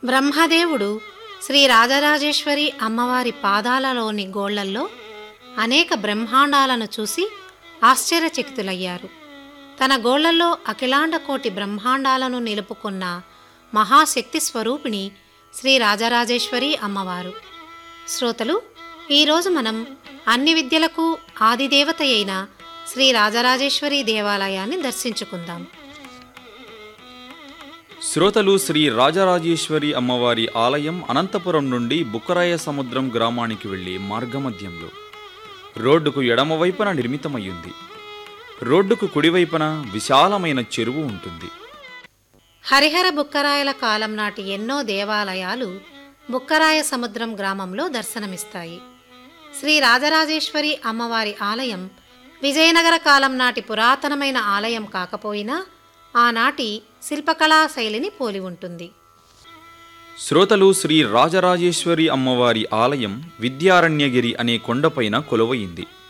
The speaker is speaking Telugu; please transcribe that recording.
బ్రహ్మదేవుడు శ్రీ రాజరాజేశ్వరి అమ్మవారి పాదాలలోని గోళ్లల్లో అనేక బ్రహ్మాండాలను చూసి ఆశ్చర్యచకితులయ్యారు తన గోళ్లలో అఖిలాండ కోటి బ్రహ్మాండాలను నిలుపుకున్న మహాశక్తి స్వరూపిణి శ్రీ రాజరాజేశ్వరి అమ్మవారు శ్రోతలు ఈరోజు మనం అన్ని విద్యలకు ఆదిదేవత అయిన శ్రీ రాజరాజేశ్వరి దేవాలయాన్ని దర్శించుకుందాం శ్రోతలు శ్రీ రాజరాజేశ్వరి అమ్మవారి ఆలయం అనంతపురం నుండి బుక్కరాయ సముద్రం గ్రామానికి వెళ్లే మార్గమధ్యంలో రోడ్డుకు ఎడమవైపున నిర్మితమయ్యింది రోడ్డుకు కుడివైపున విశాలమైన చెరువు ఉంటుంది హరిహర బుక్కరాయల కాలం నాటి ఎన్నో దేవాలయాలు బుక్కరాయ సముద్రం గ్రామంలో దర్శనమిస్తాయి శ్రీ రాజరాజేశ్వరి అమ్మవారి ఆలయం విజయనగర కాలం నాటి పురాతనమైన ఆలయం కాకపోయినా ఆనాటి శిల్పకళా శైలిని పోలి ఉంటుంది శ్రోతలు శ్రీ రాజరాజేశ్వరి అమ్మవారి ఆలయం విద్యారణ్యగిరి అనే కొండపైన కొలువయింది